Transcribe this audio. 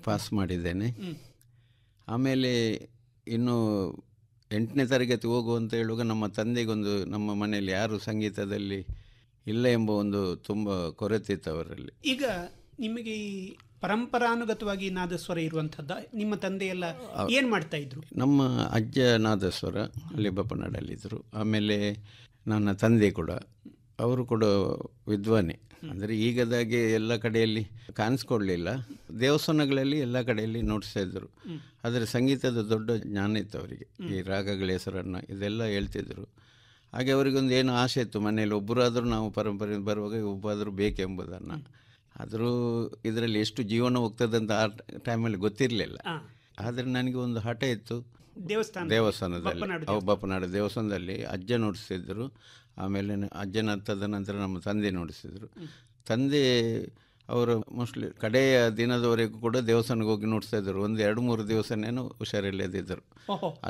pass ಮಾಡಿದ್ದೇನೆ ಆಮೇಲೆ ಇನ್ನು ಎಂಟನೇ ತರಗತಿ ಹೋಗುವಂತ ಹೇಳುವಾಗ ನಮ್ಮ ತಂದೆಗೊಂದು ನಮ್ಮ ಮನೆಯಲ್ಲಿ ಯಾರು ಸಂಗೀತದಲ್ಲಿ ಇಲ್ಲ ಎಂಬ ಒಂದು ತುಂಬ ಕೊರತೆ ಇತ್ತು ಅವರಲ್ಲಿ ಈಗ ನಿಮಗೆ ಈ ಪರಂಪರಾನುಗತವಾಗಿ ನಾದಸ್ವರ ಇರುವಂಥದ್ದ ನಿಮ್ಮ ತಂದೆ ಎಲ್ಲ ಏನ್ ಮಾಡ್ತಾ ಇದ್ರು ನಮ್ಮ ಅಜ್ಜ ನಾದಸ್ವರ ಅಲ್ಲಿ ಬಪ್ಪನಾಡಲ್ಲಿದ್ದರು ಆಮೇಲೆ ನನ್ನ ತಂದೆ ಕೂಡ ಅವರು ಕೂಡ ವಿದ್ವಾನೆ ಅಂದರೆ ಈಗದಾಗೆ ಎಲ್ಲ ಕಡೆಯಲ್ಲಿ ಕಾಣಿಸ್ಕೊಡ್ಲಿಲ್ಲ ದೇವಸ್ಥಾನಗಳಲ್ಲಿ ಎಲ್ಲ ಕಡೆಯಲ್ಲಿ ನೋಡಿಸ್ತಾ ಇದ್ದರು ಆದರೆ ಸಂಗೀತದ ದೊಡ್ಡ ಜ್ಞಾನ ಇತ್ತು ಅವರಿಗೆ ಈ ರಾಗಗಳ ಹೆಸರನ್ನು ಇದೆಲ್ಲ ಹೇಳ್ತಿದ್ರು ಹಾಗೆ ಅವರಿಗೊಂದು ಏನು ಆಸೆ ಇತ್ತು ಮನೆಯಲ್ಲಿ ಒಬ್ಬರಾದರೂ ನಾವು ಪರಂಪರೆ ಬರುವಾಗ ಒಬ್ಬಾದರೂ ಬೇಕೆಂಬುದನ್ನು ಆದರೂ ಇದರಲ್ಲಿ ಎಷ್ಟು ಜೀವನ ಹೋಗ್ತದೆ ಅಂತ ಆ ಟೈಮಲ್ಲಿ ಗೊತ್ತಿರಲಿಲ್ಲ ಆದರೆ ನನಗೆ ಒಂದು ಹಠ ಇತ್ತು ದೇವಸ್ಥಾನ ದೇವಸ್ಥಾನದಲ್ಲಿ ಬಪ್ಪನಾಡು ಅವು ಬಪ್ಪನಾಡು ದೇವಸ್ಥಾನದಲ್ಲಿ ಅಜ್ಜ ನುಡಿಸ್ತಿದ್ರು ಆಮೇಲೆ ನ- ಅಜ್ಜನ ಹತ್ತದ ನಂತರ ನಮ್ಮ ತಂದೆ ನುಡಿಸಿದ್ರು ತಂದೆ ಅವರು ಮೋಸ್ಟ್ಲಿ ಕಡೆಯ ದಿನದವರೆಗೂ ಕೂಡ ದೇವಸ್ಥಾನಕ್ಕೆ ಹೋಗಿ ನುಡಿಸ್ತಾ ಇದ್ರು ಒಂದು ಎರಡು ಮೂರು ದಿವಸನೇನು ಹುಷಾರಿಲ್ಲದಿದ್ದರು ಓಹೋ